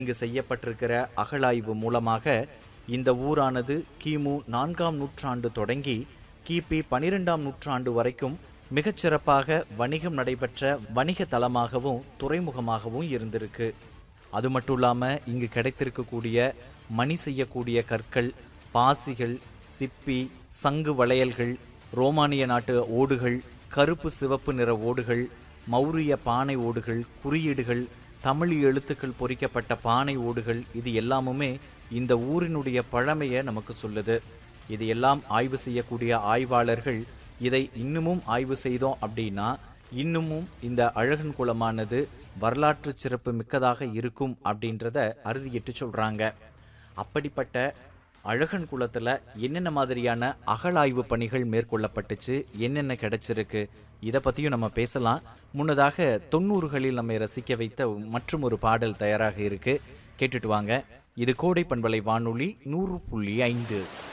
இங்கு செய்யப்பட்டிருக்கிற அகழாய்வு மூலமாக இந்த ஊரானது கிமு நான்காம் நூற்றாண்டு தொடங்கி கிபி பனிரெண்டாம் நூற்றாண்டு வரைக்கும் மிகச்சிறப்பாக வணிகம் நடைபெற்ற வணிக தலமாகவும் துறைமுகமாகவும் இருந்திருக்கு அது மட்டும் இல்லாமல் இங்கு கிடைத்திருக்கக்கூடிய மணி செய்யக்கூடிய கற்கள் பாசிகள் சிப்பி சங்கு வளையல்கள் ரோமானிய நாட்டு ஓடுகள் கருப்பு சிவப்பு நிற ஓடுகள் மௌரிய பானை ஓடுகள் குறியீடுகள் தமிழ் எழுத்துக்கள் பொறிக்கப்பட்ட பானை ஓடுகள் இது எல்லாமுமே இந்த ஊரினுடைய பழமையை நமக்கு சொல்லுது இது எல்லாம் ஆய்வு செய்யக்கூடிய ஆய்வாளர்கள் இதை இன்னமும் ஆய்வு செய்தோம் அப்படின்னா இன்னமும் இந்த அழகன் குளமானது வரலாற்று சிறப்பு மிக்கதாக இருக்கும் அப்படின்றத அறுதியிட்டு சொல்றாங்க அப்படிப்பட்ட அழகன் குளத்துல என்னென்ன மாதிரியான அகழாய்வு பணிகள் மேற்கொள்ளப்பட்டுச்சு என்னென்ன கிடைச்சிருக்கு இதை பத்தியும் நம்ம பேசலாம் முன்னதாக தொண்ணூறுகளில் நம்மை ரசிக்க வைத்த மற்றும் ஒரு பாடல் தயாராக இருக்கு கேட்டுட்டு வாங்க இது கோடை பண்பலை வானொலி நூறு புள்ளி ஐந்து